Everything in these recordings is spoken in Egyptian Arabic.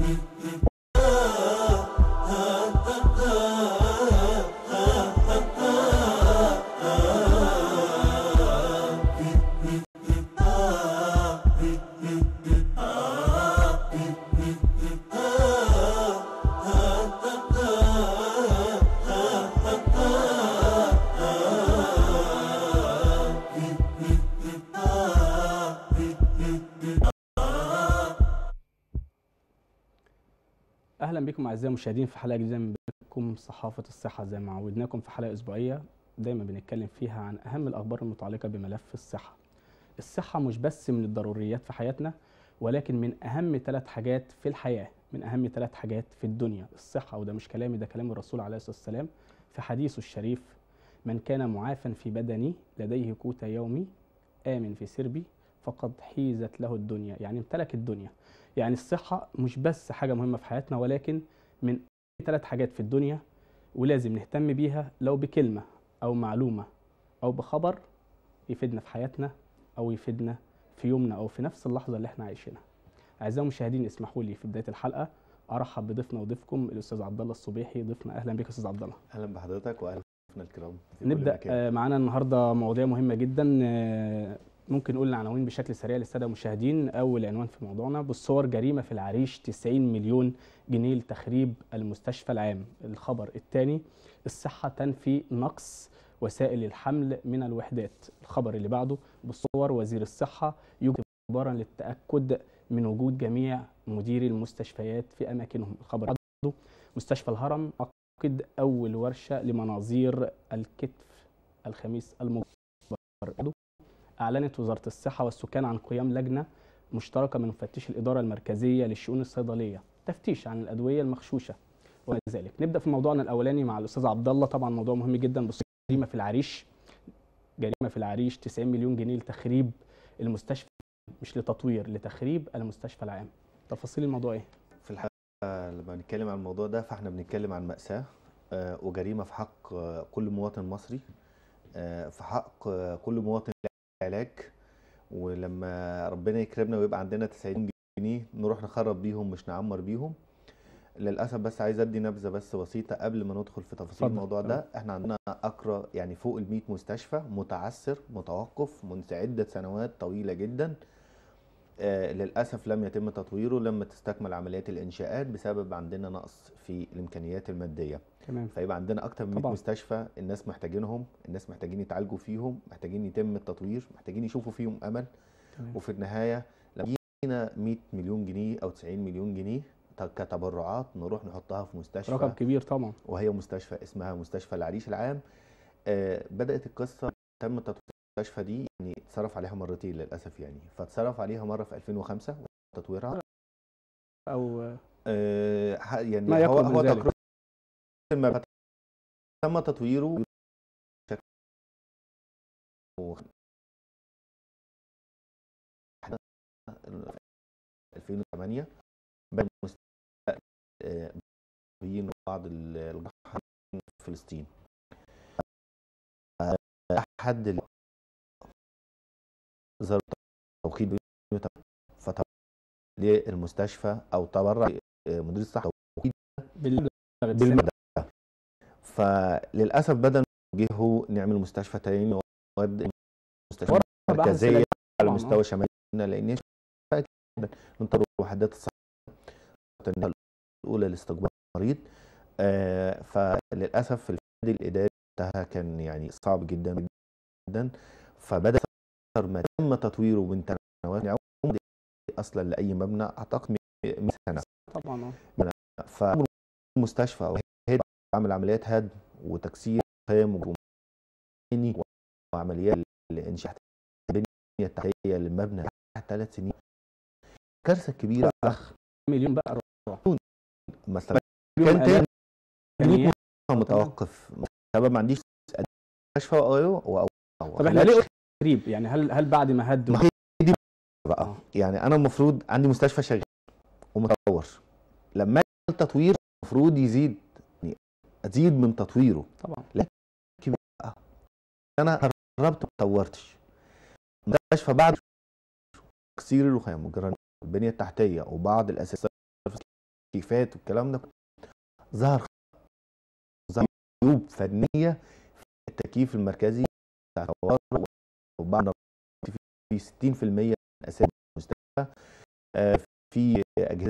اهلا بكم اعزائي المشاهدين في حلقه جديده من برنامجكم صحافه الصحه زي ما عودناكم في حلقه اسبوعيه دايما بنتكلم فيها عن اهم الاخبار المتعلقه بملف الصحه الصحه مش بس من الضروريات في حياتنا ولكن من اهم ثلاث حاجات في الحياه من اهم ثلاث حاجات في الدنيا الصحه وده مش كلامي ده كلام الرسول عليه الصلاه والسلام في حديثه الشريف من كان معافا في بدني لديه قوت يومي امن في سربي فقد حيزت له الدنيا يعني امتلك الدنيا يعني الصحة مش بس حاجة مهمة في حياتنا ولكن من ثلاث حاجات في الدنيا ولازم نهتم بيها لو بكلمة أو معلومة أو بخبر يفيدنا في حياتنا أو يفيدنا في يومنا أو في نفس اللحظة اللي احنا عايشينها. أعزائي المشاهدين اسمحوا لي في بداية الحلقة أرحب بضيفنا وضيفكم الأستاذ عبد الله الصبيحي ضيفنا أهلا بك أستاذ عبد الله. اهلا بحضرتك واهلا بضيوفنا الكرام في كل نبدأ مكان. آه، معانا النهاردة مواضيع مهمة جدا آه، ممكن نقول العناوين بشكل سريع للسادة المشاهدين أول عنوان في موضوعنا بالصور جريمة في العريش 90 مليون جنيه لتخريب المستشفى العام الخبر الثاني الصحة تنفي نقص وسائل الحمل من الوحدات الخبر اللي بعده بالصور وزير الصحة يوجد اختبارا للتأكد من وجود جميع مديري المستشفيات في أماكنهم الخبر اللي بعده مستشفى الهرم عقد أول ورشة لمناظير الكتف الخميس المقبل أعلنت وزارة الصحة والسكان عن قيام لجنة مشتركة من مفتشي الإدارة المركزية للشؤون الصيدلية تفتيش عن الأدوية المغشوشة وما إلى ذلك نبدأ في موضوعنا الأولاني مع الأستاذ عبد الله طبعا موضوع مهم جدا بس جريمة في العريش جريمة في العريش 90 مليون جنيه لتخريب المستشفى مش لتطوير لتخريب المستشفى العام تفاصيل الموضوع ايه؟ في الحقيقه لما نتكلم عن الموضوع ده فاحنا بنتكلم عن مأساة آه، وجريمة في حق آه، كل مواطن مصري آه، في حق آه، كل مواطن له علاج ولما ربنا يكرمنا ويبقى عندنا 90 جنيه نروح نخرب بيهم مش نعمر بيهم للاسف بس عايز ادي نبذه بس بسيطه قبل ما ندخل في تفاصيل اتفضل. الموضوع ده احنا عندنا اقرا يعني فوق ال 100 مستشفى متعثر متوقف منذ عده سنوات طويله جدا آه، للاسف لم يتم تطويره لما تستكمل عمليات الانشاءات بسبب عندنا نقص في الامكانيات الماديه تمام فيبقى عندنا اكتر من 100 طبعاً. مستشفى الناس محتاجينهم الناس محتاجين يتعالجوا فيهم محتاجين يتم التطوير محتاجين يشوفوا فيهم امل تمام وفي النهايه لما جينا 100 مليون جنيه او 90 مليون جنيه ت- كتبرعات نروح نحطها في مستشفى رقم كبير طبعا وهي مستشفى اسمها مستشفى العريش العام آه، بدات القصه تم تطوير المستشفى دي يعني اتصرف عليها مرتين للاسف يعني فاتصرف عليها مره في 2005 تطويرها او آه، ح- يعني ما هو يقرب من هو ذلك. تقريبا ما تم تطويره بشكل و- 2008 بين مستشفى آه، بين وبعض ال- الجراحين في فلسطين آه، احد ال- ظهر توقيت فتبرع للمستشفى او تبرع آه، مدير الصحه توقيت بالمبلغ بالمبلغ ده. فللاسف بدل ما نوجهه نعمل مستشفى تاني نود مستشفى ورا بحث مركزيه العلاج على طبعاً، مستوى شمال لان هي شفافة جدا ننتظر وحدات الصحه الاولى لاستقبال المريض آه فللاسف الفساد الاداري بتاعها كان يعني صعب جدا جدا فبدا أكثر ما تم تطويره من سنوات يعود اصلا لاي مبنى اعتقد 100 سنه طبعا اه فمستشفى او هيد عمل عمليات هدم وتكسير خام وبني وعمليات لانشاء البنيه التحتيه للمبنى تحت ثلاث سنين كارثه كبيره اخ مليون بقى مثلا مليون كان تاني إمكانيات. متوقف سبب ما عنديش مستشفى او او طب احنا ليه قلنا تخريب يعني هل هل بعد ما هدوا ما هي دي بقى آه. يعني انا المفروض عندي مستشفى شغال ومتطور لما أعمل تطوير المفروض يزيد يعني ازيد من تطويره طبعا انا قربت ما طورتش المستشفى بعد تكسير الرخام والجرانيت والبنيه التحتيه وبعض الاساسات والتكييفات والكلام ده ظهر ظهر عيوب فنيه في التكييف المركزي بتاع الطوارئ وبعد في 60% من اسامي المستشفى آه، في اجهزه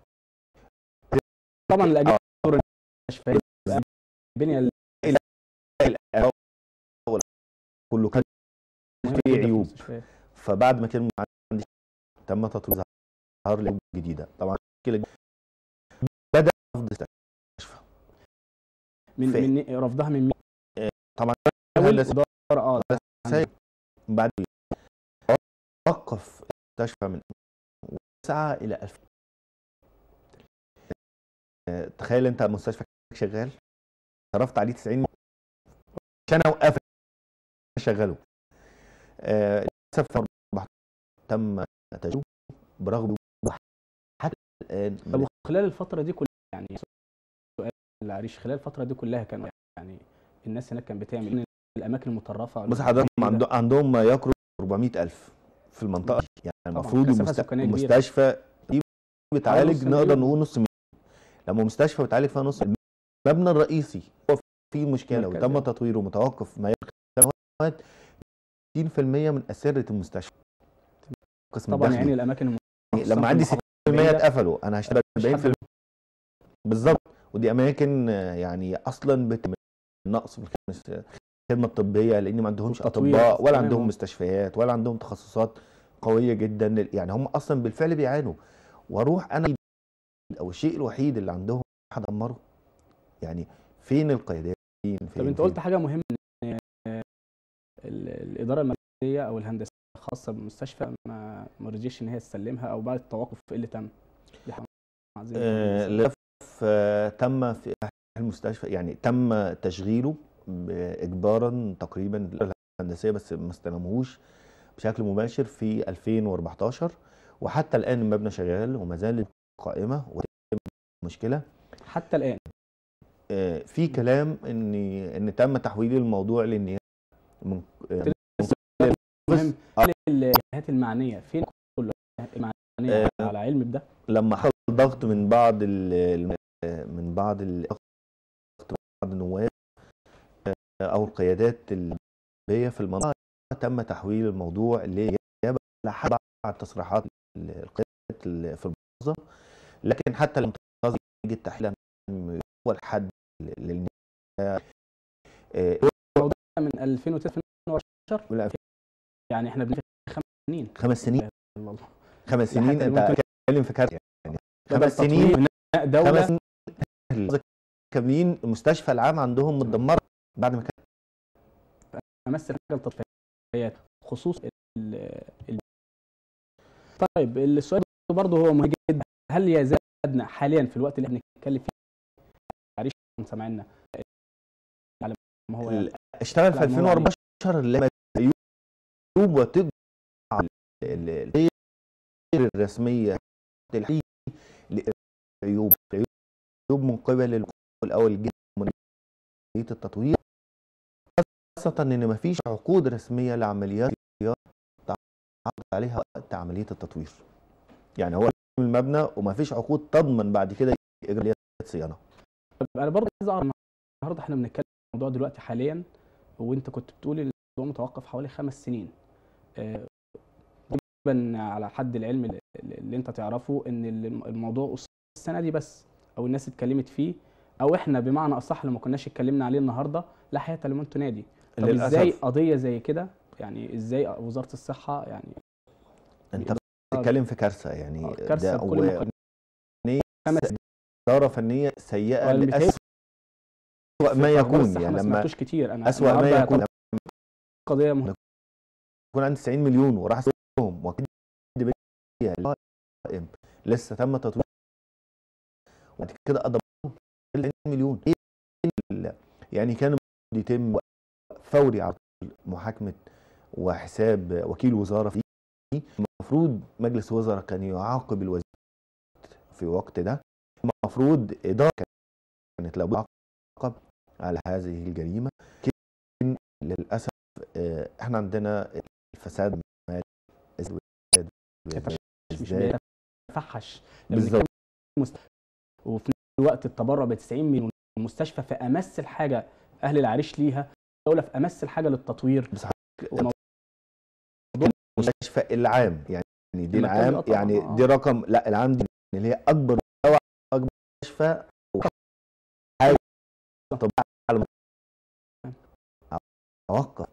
طبعا الاجهزه المستشفيات البنيه الأداء كله كان المهمة في جداً عيوب. المستشفيات. فبعد ما كان عندي تم تطوير ظهر لي عيوب جديده طبعا كده بدا رفض المستشفى من في- من رفضها من مين؟ طبعا اول الهندسة اداره اه سايق بعد وقف المستشفى من 9 الى 1000 آه، تخيل انت مستشفى شغال صرفت عليه 90 مليون عشان اوقف شغله آه، للاسف في 14 تم تجربه برغم حتى الان طب وخلال الفتره دي كلها يعني سؤال العريش خلال الفتره دي كلها كانوا يعني الناس هناك كانت بتعمل إيه؟ الاماكن المترفه بص حضرتك عندهم عندهم ما يقرب 400000 في المنطقه دي. يعني طبعاً، المفروض كثافة المست... سكانية كبيرة. المستشفى دي بتعالج نص نقدر مليون. نقول نص مليون لما مستشفى بتعالج فيها نص المبنى الرئيسي هو فيه مشكله مركزي. وتم تطويره متوقف ما يقرب سنوات 60% من اسره المستشفى قسم طبعا الداخلي يعني الاماكن المخصصة لما في عندي 60% المحافظات اتقفلوا انا هشتغل مش حد 40% بالظبط ودي اماكن آه، يعني اصلا بت نقص في الخدمة- الخدمه الطبيه لان ما عندهمش والتطوير. اطباء ولا تمام. عندهم مستشفيات ولا عندهم تخصصات قويه جدا لل- يعني هم اصلا بالفعل بيعانوا واروح انا او الشيء الوحيد اللي عندهم هدمره يعني فين القيادات فين طب فين انت فين؟ قلت حاجه مهمه ان آه، ال- الاداره المركزيه او الهندسيه الخاصه بالمستشفى ما ما رضيتش ان هي تسلمها او بعد التوقف ايه اللي تم؟ دي حاجة عايزين آه، نسأل. للاسف آه، تم في المستشفى يعني تم تشغيله اجبارا تقريبا للإدارة الهندسيه بس ما استلموهوش بشكل مباشر في 2014 وحتى الان المبنى شغال وما زال قائمه وتم مشكله حتى الان آه، في كلام ان ان تم تحويل الموضوع للنيابه من آه، المهم آه. هل الجهات المعنيه فين كل المعنيه آه. على علم بده؟ لما حصل ضغط من بعض ال ال- من بعض ال- بعض النواب آه، او القيادات البيئيه في المنطقه تم تحويل الموضوع لنيابه لحد بعض تصريحات ال- القيادات ال- في المحافظه لكن حتى لم تنتظر نتيجه تحليل هو الحد للنيابه آه، من 2009 2010 لا، يعني احنا بنتكلم خمس سنين خمس سنين الله خمس لحد سنين انت ممكن- بتتكلم في كارثه يعني بدأ خمس سنين التطوير، بناء دوله خمس سنين كاملين المستشفى العام عندهم متدمره بعد ما كان امثل حاجه التطبيقات خصوص ال ال طيب السؤال برضه هو مهم جدا هل يزادنا حاليا في الوقت اللي احنا بنتكلم فيه عريش سامعنا على ما هو يعني اشتغل في لا، ما هو 2014 لما عيوب وتضع ال- ال- الغير الرسميه الحقيقي لعيوب عيوب من قبل القوى الاول جدا من عمليه التطوير خاصه ان مفيش عقود رسميه لعمليات الصيانه تعرض عليها وقت عمليه التطوير يعني هو المبنى ومفيش عقود تضمن بعد كده اجراءات صيانه طب انا برضه عايز اعرف النهارده احنا بنتكلم في الموضوع دلوقتي حاليا وانت كنت بتقول الموضوع متوقف حوالي خمس سنين آه، تقريبا على حد العلم اللي- اللي انت تعرفه ان الم- الموضوع قصير السنه دي بس او الناس اتكلمت فيه او احنا بمعنى اصح لما كناش اتكلمنا عليه النهارده لا حياه لمن تنادي طب ازاي للأسف. قضيه زي كده يعني ازاي وزاره الصحه يعني انت بتتكلم في كارثه يعني آه، كارثة ده بكل و- مقدمة. فنية خمس اداره فنيه سيئه وأنا متهيألي لاسوء ما في أخبار يكون الصحة يعني ما لما سمعتوش كتير انا اسوء ما النهاردة يكون قضيه مهمه يكون عندي 90 مليون وراح اسوقهم واكيد بيها القائم لسه تم تطوير وبعد كده قدموا 90 مليون ايه ال- يعني كان المفروض يتم فوري على طول محاكمه وحساب وكيل وزاره فيه المفروض مجلس وزراء كان يعاقب الوزير في وقت ده المفروض اداره كانت لو تعاقب على هذه الجريمه لكن للاسف آه، احنا عندنا الفساد المالي ازداد مش ازداد بيتفحش بالظبط وفي نفس الوقت التبرع ب 90 مليون المستشفى في امس الحاجه اهل العريش ليها الدوله في امس الحاجه للتطوير بس وموضوع المستشفى العام يعني دي المركزي العام آه طبعاً، يعني آه. دي رقم لا العام دي اللي هي اكبر مستوى اكبر مستشفى حاجه طب على اوقف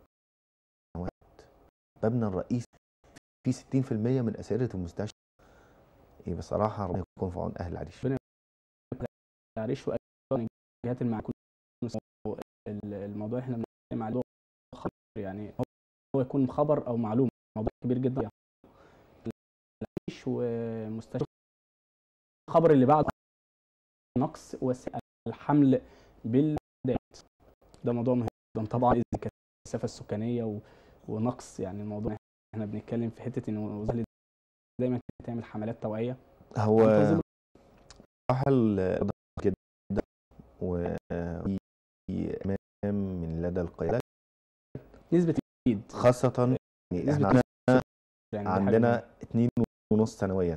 مبنى الرئيسي في 60% من اسئله المستشفى ايه بصراحه ربنا يكون في عون اهل العريش العريش وايضا الجهات المعنيه ال- الموضوع اللي احنا بنتكلم عليه هو خبر يعني هو- هو يكون خبر او معلومه موضوع كبير جدا العريش ومستشفى الخبر اللي بعده نقص وسائل الحمل بالدات ده موضوع مهم جدا طبعا الكثافه السكانيه و... ونقص يعني الموضوع احنا بنتكلم في حته ان وزاره دايما تعمل حملات توعيه هو وتنظيم صراحه ال- جدا وفي امام من لدى القيادات نسبه اكيد خاصه يعني نسبة احنا يعني دي حاجة عندنا اتنين ونص سنويا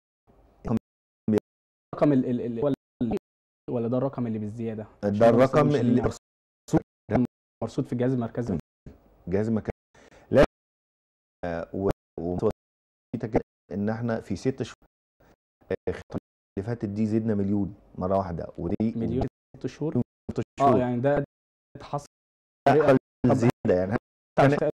الرقم ال ال ال ولا ولا ده الرقم اللي بالزياده عشان ده بس الرقم المشاهدين اللي يعرفوا. مرصود في الجهاز المركزي جهاز مكان لا آه، و و- كده ان احنا في ست شهور آه، الخطوة اللي فاتت دي زدنا مليون مره واحده ودي مليون ست شهور ست اه شهور يعني ده حصل أقل زياده يعني عشان-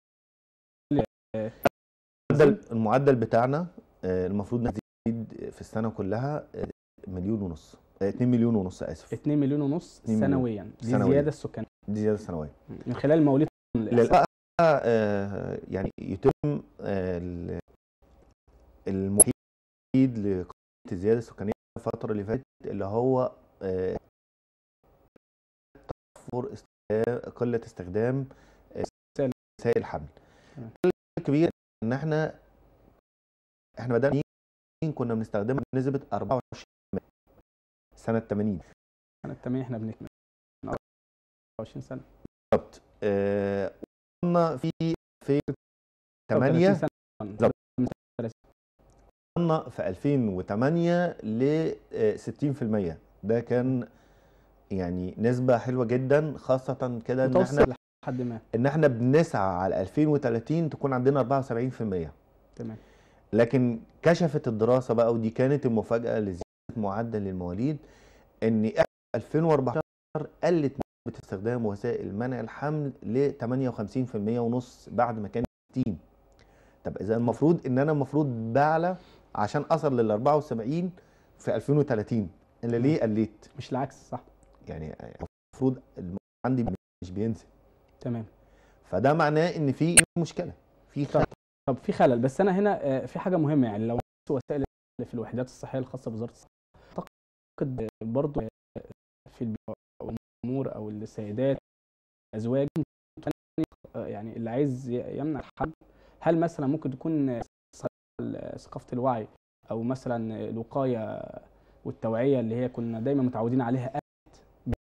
المعدل المعدل بتاعنا آه، المفروض نزيد في السنه كلها آه، مليون ونص 2 مليون ونص اسف 2 مليون ونص 2 مليون. سنويا دي سنوياً. الزياده السكانيه دي زياده سنويه من خلال مواليد للأسف آه، يعني يتم آه، ال- المحيط لقضيه الزياده السكانيه الفتره اللي فاتت اللي هو آه، توفر استخدام قله استخدام آه، وسائل- وسائل الحمل تمام. الكبير ان احنا احنا بدانا كنا بنستخدمها بنسبه 24 سنه 80 سنه 8 احنا بنكمل من 24 سنه بالظبط آه، وصلنا في في 30 8 سنه بالظبط. وصلنا في 2008 ل آه، 60% ده كان يعني نسبة حلوة جدا خاصة كده ان احنا متوسط لحد ما ان احنا بنسعى على 2030 تكون عندنا 74% تمام لكن كشفت الدراسة بقى ودي كانت المفاجأة لزيادة معدل المواليد ان إحنا 2014 قلت نسبة استخدام وسائل منع الحمل ل 58% ونص بعد ما كانت 60 طب اذا المفروض ان انا المفروض بعلى عشان اصل لل 74 في 2030 اللي ليه قلت مش العكس صح يعني المفروض الم- عندي مش بينزل تمام فده معناه ان في مشكله في خلل طب في خلل بس انا هنا آه، في حاجه مهمه يعني لو وسائل اللي في الوحدات الصحيه الخاصه بوزاره الصحه اعتقد برضو آه، في البيوت او الامور او السيدات ازواج آه، يعني اللي عايز ي- يمنع الحمل هل مثلا ممكن تكون آه، ث- ثقافه الوعي او مثلا الوقايه والتوعيه اللي هي كنا دايما متعودين عليها قلت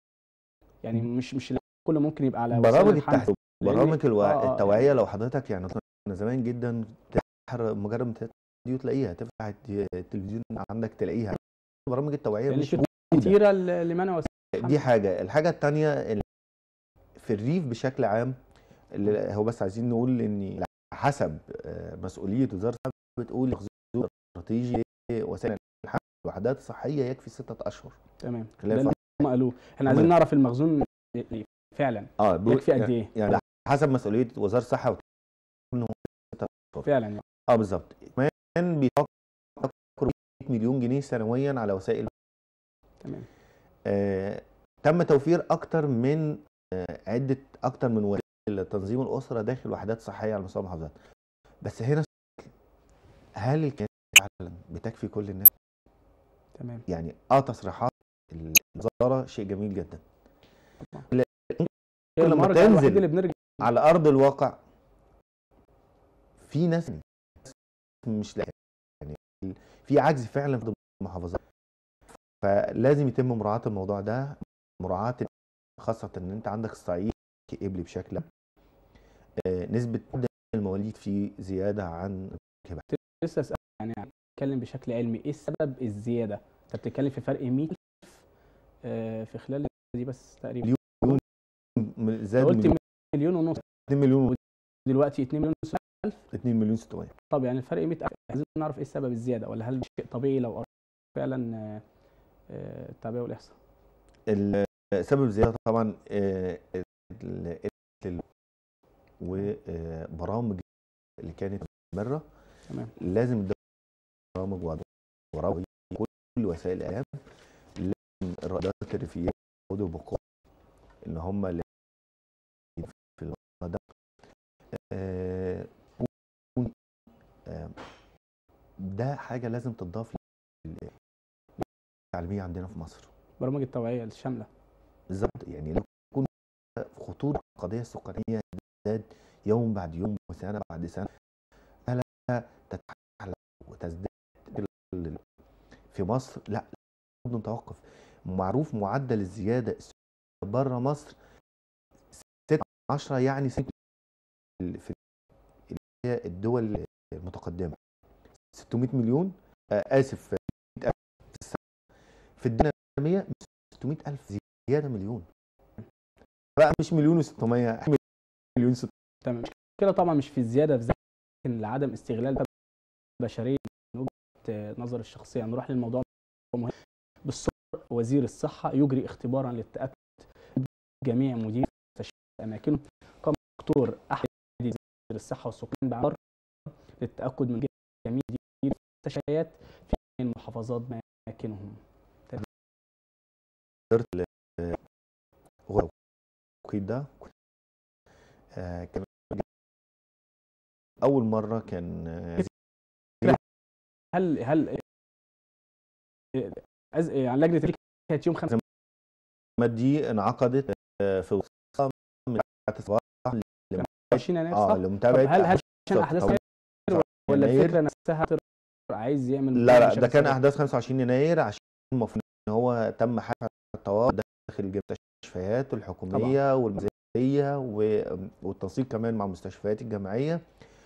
يعني مش مش كله ممكن يبقى على وسائل برامج الحمل التحت لأن- برامج الوع... آه، آه، التوعيه لو حضرتك يعني كنا زمان جدا تحر مجرد ما تفتح الفيديو تلاقيها تفتح الت- التلفزيون عندك تلاقيها برامج التوعيه لان مش في موجوده كتيره ل- لمنع وسائل دي حاجه الحاجه الثانيه في الريف بشكل عام اللي هو بس عايزين نقول ان حسب آه، مسؤوليه وزاره الصحه بتقول مخزون استراتيجي وسائل الحمل الوحدات الصحيه يكفي ستة اشهر تمام خلال ده اللي هم قالوه احنا عايزين نعرف المخزون فعلا اه بيقول- يكفي قد ايه يعني حسب مسؤوليه وزاره الصحه بتقول إن هو ستة أشهر. فعلا يعني اه بالظبط كمان بيفكر 100 مليون جنيه سنويا على وسائل تمام آه تم توفير اكتر من آه عده اكتر من وسيله تنظيم الاسره داخل وحدات صحيه على مستوى المحافظات بس هنا سؤال، هل الكيان فعلا بتكفي كل الناس تمام يعني اه تصريحات الوزاره شيء جميل جدا طبعا. لا، هي لما المرجع الوحيد تنزل اللي بنرجع على ارض الواقع في ناس مش لاقيه يعني في عجز فعلا في المحافظات فلازم يتم مراعاه الموضوع ده مراعاه خاصه ان انت عندك الصعيد قبلي بشكل آه، نسبه المواليد فيه زياده عن لسه اسال يعني اتكلم بشكل علمي ايه السبب الزياده انت بتتكلم في فرق 100 آه، في خلال دي بس تقريبا مليون. م- زاد قلت مليون مليون ونص 2 مليون دلوقتي 2 مليون ونص 2 مليون 600 طب يعني الفرق 100000 عايزين نعرف ايه السبب الزياده ولا هل ده شيء طبيعي لو قرأت فعلا آه، آه، التعبئه والاحصاء ال- سبب زياده طبعا آه، ال- ال- وبرامج اللي كانت مستمره تمام لازم الدولة برامج وضع وراوي كل وسائل الاعلام لازم الرائدات الريفيين ياخدوا بقوه ان هم اللي في الموضوع ده آه، يكون- آه، ده حاجه لازم تضاف للتعليميه عندنا في مصر برامج التوعيه الشامله بالظبط يعني لو يكون خطوره القضيه السكانيه تزداد يوم بعد يوم وسنه بعد سنه الا تتحلى وتزداد ال- في مصر لا لابد نتوقف معروف معدل الزياده بره مصر 6 10 يعني ست ال- في اللي هي الدول المتقدمه 600 مليون آه اسف 100 ألف في السنه في الدول العالميه 600 الف زياده مليون بقى مش مليون و600 مليون 600 تمام كده طبعا مش في الزياده في ذات لكن لعدم استغلال بشريه من وجهه نظر الشخصيه نروح للموضوع مهم بالصور وزير الصحه يجري اختبارا للتاكد جميع مدير مستشفيات اماكنهم قام الدكتور احمد وزير الصحه والسكان بعمر للتاكد من جميع مدير المستشفيات في المحافظات باماكنهم قدرت غرب التوقيت ده آه، كان اول مره كان آه، هل هل أز... يعني لجنه التكليف كانت يوم 5 الازمات دي انعقدت آه، في وسطها من ساعة الصباح 20 يناير اه صح؟ طب لمتابعه هل هل عشان أحداث احداث طبعاً يناير ولا يناير. الفكره نفسها عايز يعمل لا لا بشكل ده كان سريع؟ احداث 25 يناير عشان المفروض ان هو تم حفر الطوارئ داخل المستشفيات الحكوميه والمزايديه و- والتنسيق كمان مع المستشفيات الجامعيه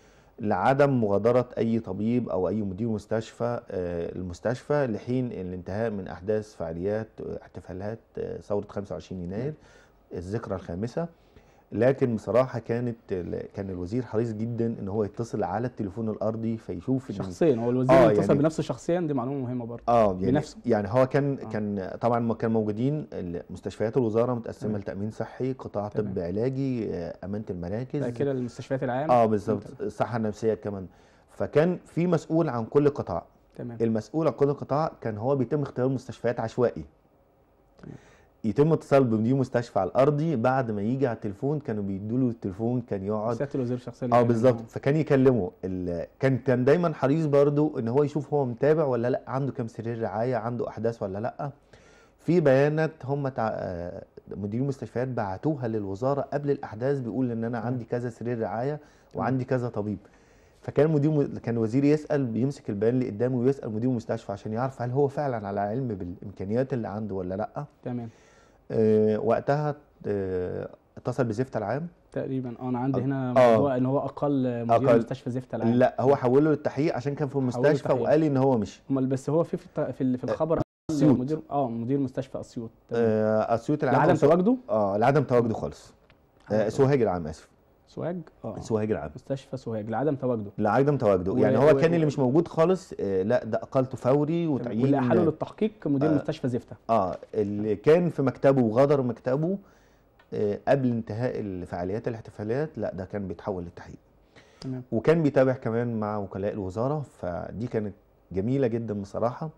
لعدم مغادره اي طبيب او اي مدير مستشفى آه، المستشفى لحين الانتهاء من احداث فعاليات آه، احتفالات آه، ثوره 25 يناير الذكرى الخامسه لكن بصراحه كانت ال- كان الوزير حريص جدا ان هو يتصل على التليفون الارضي فيشوف إن شخصيا هو الوزير آه، اتصل يعني- بنفسه شخصيا دي معلومه مهمه برضه اه يعني بنفسه. يعني هو كان آه. كان طبعا ما كان موجودين مستشفيات الوزاره متقسمه تمام. لتامين صحي قطاع تمام. طب علاجي آه، امانه المراكز بعد كده المستشفيات العام اه بالظبط الصحه النفسيه كمان فكان في مسؤول عن كل قطاع تمام المسؤول عن كل قطاع كان هو بيتم اختيار مستشفيات عشوائي تمام. يتم اتصال بمدير مستشفى على الارضي بعد ما يجي على التليفون كانوا بيدوا له التليفون كان يقعد سياده الوزير شخصيا اه بالظبط فكان يكلمه ال... كان كان دايما حريص برضو ان هو يشوف هو متابع ولا لا عنده كام سرير رعايه عنده احداث ولا لا في بيانات هم تع... آه، مدير المستشفيات بعتوها للوزاره قبل الاحداث بيقول ان انا عندي كذا سرير رعايه وعندي كذا طبيب فكان مدير م... كان الوزير يسال بيمسك البيان اللي قدامه ويسال مدير المستشفى عشان يعرف هل هو فعلا على علم بالامكانيات اللي عنده ولا لا تمام آه وقتها آه اتصل بزفت العام تقريبا اه انا عندي هنا آه. موضوع ان هو اقل مدير أقل. مستشفى زفت العام لا هو حوله للتحقيق عشان كان في المستشفى للتحقيق. وقال لي ان هو مشي امال بس هو في في الت- في, ال- في الخبر أسيوط. مدير اه مدير مستشفى اسيوط تمام. آه، اسيوط العام لعدم أو سو- تواجده اه لعدم تواجده خالص آه سوهاج العام اسف سوهاج اه سوهاج العام مستشفى سوهاج لعدم تواجده لعدم تواجده و- يعني هو و- كان اللي و- مش موجود خالص آه لا ده اقالته فوري تمام. وتعيين واللي احاله للتحقيق مدير آه. مستشفى زفته اه اللي كان في مكتبه وغادر مكتبه آه قبل انتهاء الفعاليات الاحتفالات لا ده كان بيتحول للتحقيق تمام وكان بيتابع كمان مع وكلاء الوزاره فدي كانت جميله جدا بصراحه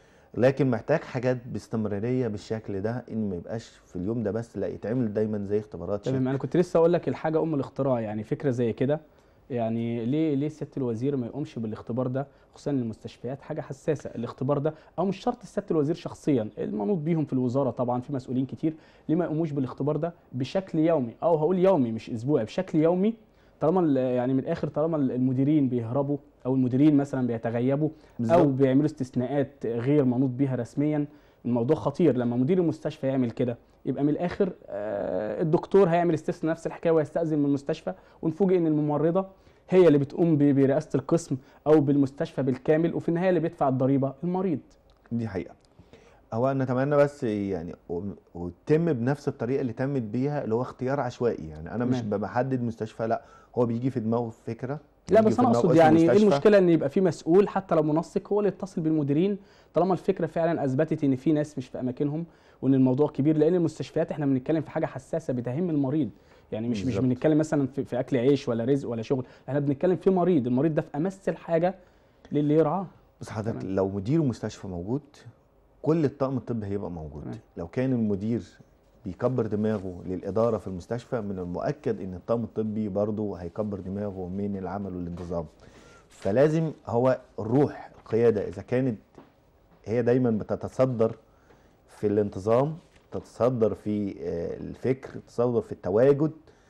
لكن محتاج حاجات باستمراريه بالشكل ده ان ما يبقاش في اليوم ده بس لا يتعمل دايما زي اختبارات شيك. تمام انا كنت لسه اقول لك الحاجه ام الاختراع يعني فكره زي كده يعني ليه ليه سياده الوزير ما يقومش بالاختبار ده خصوصا إن المستشفيات حاجه حساسه الاختبار ده او مش شرط سياده الوزير شخصيا المنوط بيهم في الوزاره طبعا في مسؤولين كتير ليه ما يقوموش بالاختبار ده بشكل يومي او هقول يومي مش اسبوعي بشكل يومي طالما ال- يعني من الاخر طالما المديرين بيهربوا او المديرين مثلا بيتغيبوا او بالظبط. بيعملوا استثناءات غير منوط بيها رسميا الموضوع خطير لما مدير المستشفى يعمل كده يبقى من الاخر آه، الدكتور هيعمل استثناء نفس الحكايه ويستاذن من المستشفى ونفوجئ ان الممرضه هي اللي بتقوم ب- برئاسه القسم او بالمستشفى بالكامل وفي النهايه اللي بيدفع الضريبه المريض دي حقيقة هو نتمنى بس يعني و- وتتم بنفس الطريقه اللي تمت بيها اللي هو اختيار عشوائي يعني انا مش تمام. ببقى محدد مستشفى لا هو بيجي في دماغه فكره لا بيجي بس في انا دماغه اقصد اسم يعني ايه مستشفى. المشكله ان يبقى في مسؤول حتى لو منسق هو اللي يتصل بالمديرين طالما الفكره فعلا اثبتت ان في ناس مش في اماكنهم وان الموضوع كبير لان المستشفيات احنا بنتكلم في حاجه حساسه بتهم المريض يعني مش مش بالظبط. بنتكلم مثلا في, في اكل عيش ولا رزق ولا شغل احنا بنتكلم في مريض المريض ده في امس الحاجه للي يرعاه بس حضرتك تمام. لو مدير المستشفى موجود كل الطاقم الطبي هيبقى موجود تمام. لو كان المدير بيكبر دماغه للإدارة في المستشفى من المؤكد إن الطاقم الطبي برضه هيكبر دماغه من العمل والانتظام فلازم هو الروح القيادة إذا كانت هي دايما بتتصدر في الانتظام تتصدر في آه، الفكر تتصدر في التواجد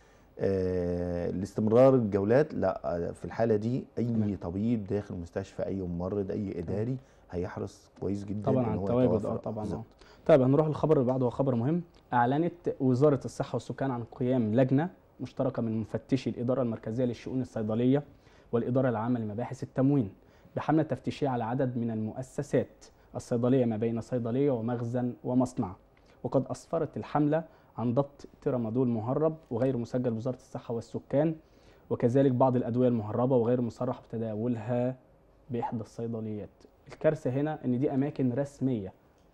آه، لاستمرار الجولات لا آه، في الحالة دي أي تمام. طبيب داخل المستشفى أي ممرض أي إداري هيحرص كويس جدا طبعا إن على هو التواجد يتوفر. اه طبعا اه بالظبط. طيب هنروح للخبر اللي بعده هو خبر مهم اعلنت وزاره الصحه والسكان عن قيام لجنه مشتركه من مفتشي الاداره المركزيه للشؤون الصيدليه والاداره العامه لمباحث التموين بحمله تفتيشيه على عدد من المؤسسات الصيدليه ما بين صيدليه ومخزن ومصنع وقد اسفرت الحمله عن ضبط ترامادول مهرب وغير مسجل بوزاره الصحه والسكان وكذلك بعض الادويه المهربه وغير مصرح بتداولها باحدى الصيدليات الكارثه هنا ان دي اماكن رسميه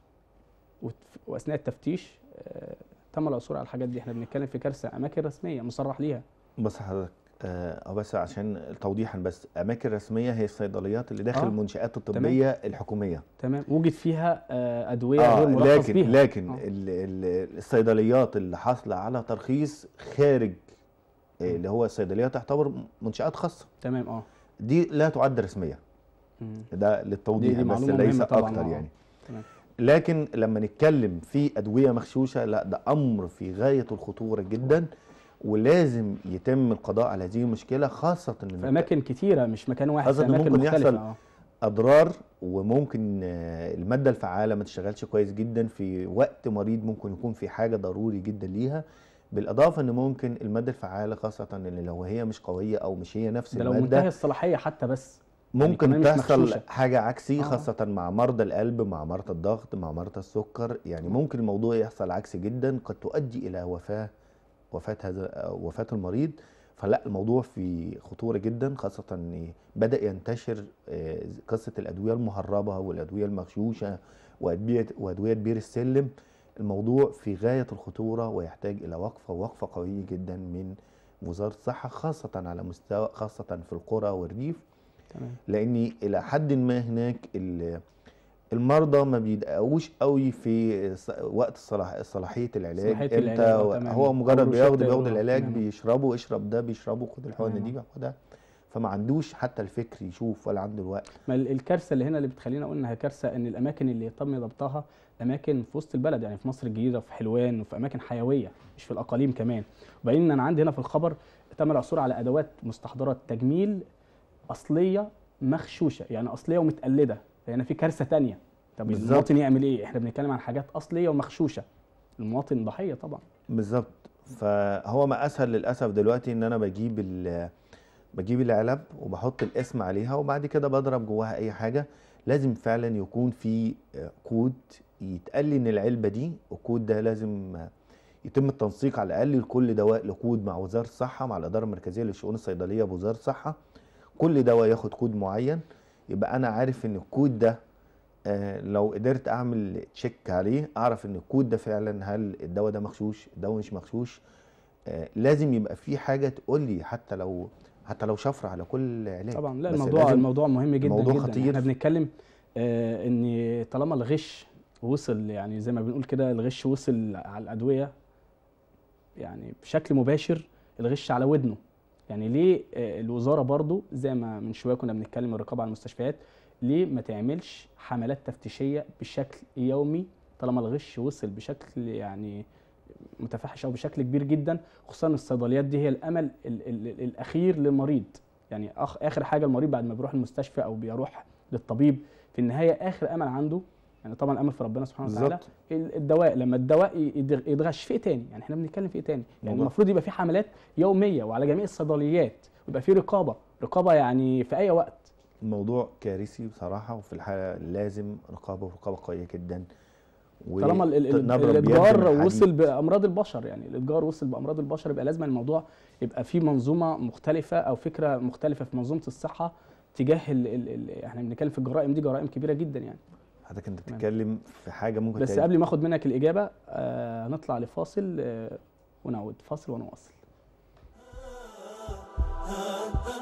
وت- واثناء التفتيش آه، تم العثور على الحاجات دي احنا بنتكلم في كارثه اماكن رسميه مصرح ليها بص حضرتك آه، أو بس عشان توضيحا بس اماكن رسميه هي الصيدليات اللي داخل آه، المنشات الطبيه الحكوميه تمام وجد فيها آه، ادويه اه غير مرخص لكن بيها لكن آه. ال- ال- الصيدليات اللي حاصله على ترخيص خارج آه، اللي هو الصيدليه تعتبر منشات خاصه تمام اه دي لا تعد رسميه مم. ده للتوضيح دي- دي بس معلومة ليس مهمة طبعاً، اكتر آه. يعني تمام. لكن لما نتكلم في ادويه مغشوشه لا ده امر في غايه الخطوره جدا ولازم يتم القضاء على هذه المشكله خاصه ان في اماكن كتيره مش مكان واحد خاصة في إن اماكن ممكن مختلفه يحصل اه اضرار وممكن آه، الماده الفعاله ما تشتغلش كويس جدا في وقت مريض ممكن يكون في حاجه ضروري جدا ليها بالاضافه ان ممكن الماده الفعاله خاصه ان لو هي مش قويه او مش هي نفس ده لو منتهي الماده الصلاحيه حتى بس يعني كمان ممكن مش تحصل مغشوشة. حاجه عكسي آه. خاصه مع مرضى القلب مع مرضى الضغط مع مرضى السكر يعني ممكن الموضوع يحصل عكسي جدا قد تؤدي الى وفاه وفاه هذا وفاه المريض فلا الموضوع في خطوره جدا خاصه ان بدا ينتشر آه، قصه الادويه المهربه والادويه المغشوشه وادويه وادويه بير السلم الموضوع في غايه الخطوره ويحتاج الى وقفه وقفه قويه جدا من وزاره الصحه خاصه على مستوى خاصه في القرى والريف تمام لاني الى حد ما هناك ال- المرضى ما بيدققوش قوي في ص- وقت الصلاح صلاحيه العلاج صلاحية امتى العلاج، آه، و- تمام. هو مجرد أول بياخد روشتة بياخد يقولوا، العلاج تمام. بيشربه اشرب ده بيشربه خد الحقنه تمام. دي بياخدها فما عندوش حتى الفكر يشوف ولا عنده الوقت ما ال- الكارثه اللي هنا اللي بتخلينا اقول انها كارثه ان الاماكن اللي تم ضبطها اماكن في وسط البلد يعني في مصر الجديده وفي حلوان وفي اماكن حيويه مش في الاقاليم كمان وبعدين انا عندي هنا في الخبر تم العثور على ادوات مستحضرات تجميل اصليه مغشوشه يعني اصليه ومتقلده هنا في كارثه تانية طب بالظبط. المواطن يعمل ايه احنا بنتكلم عن حاجات اصليه ومغشوشه المواطن ضحيه طبعا بالظبط فهو ما اسهل للاسف دلوقتي ان انا بجيب ال بجيب العلب وبحط الاسم عليها وبعد كده بضرب جواها اي حاجه لازم فعلا يكون في آه، كود يتقال لي ان العلبه دي الكود ده لازم آه، يتم التنسيق على الاقل لكل دواء لكود مع وزاره الصحه مع الاداره المركزيه للشؤون الصيدليه بوزاره الصحه كل دواء ياخد كود معين يبقى انا عارف ان الكود ده آه، لو قدرت اعمل تشيك عليه اعرف ان الكود ده فعلا هل الدواء ده مغشوش الدواء مش مغشوش آه، لازم يبقى في حاجه تقول لي حتى لو حتى لو شفره على كل علاج طبعا لا بس الموضوع لازم الموضوع مهم جدا الموضوع جدا خطير. احنا بنتكلم آه ان طالما الغش وصل يعني زي ما بنقول كده الغش وصل على الادويه يعني بشكل مباشر الغش على ودنه يعني ليه آه الوزاره برضو زي ما من شويه كنا بنتكلم الرقابه على المستشفيات ليه ما تعملش حملات تفتيشيه بشكل يومي طالما الغش وصل بشكل يعني متفحش او بشكل كبير جدا خصوصا الصيدليات دي هي الامل ال ال ال الاخير للمريض يعني أخ اخر حاجه المريض بعد ما بيروح المستشفى او بيروح للطبيب في النهايه اخر امل عنده يعني طبعا الامل في ربنا سبحانه وتعالى بالظبط ال- الدواء لما الدواء يدغ- يتغش في ايه تاني يعني احنا بنتكلم في ايه تاني يعني موضوع. المفروض يبقى في حملات يوميه وعلى جميع الصيدليات ويبقى في رقابه رقابه يعني في اي وقت الموضوع كارثي بصراحه وفي الحاله لازم رقابه ورقابه قويه جدا و- طالما ال- ال- نبرة بيد الاتجار من حديد. وصل بامراض البشر يعني الاتجار وصل بامراض البشر يبقى لازم الموضوع يبقى في منظومه مختلفه او فكره مختلفه في منظومه الصحه تجاه ال ال ال احنا بنتكلم في الجرائم دي جرائم كبيره جدا يعني حضرتك انت تمام. بتتكلم في حاجه ممكن بس تعيد- قبل ما اخد منك الاجابه آه هنطلع لفاصل آه ونعود فاصل ونواصل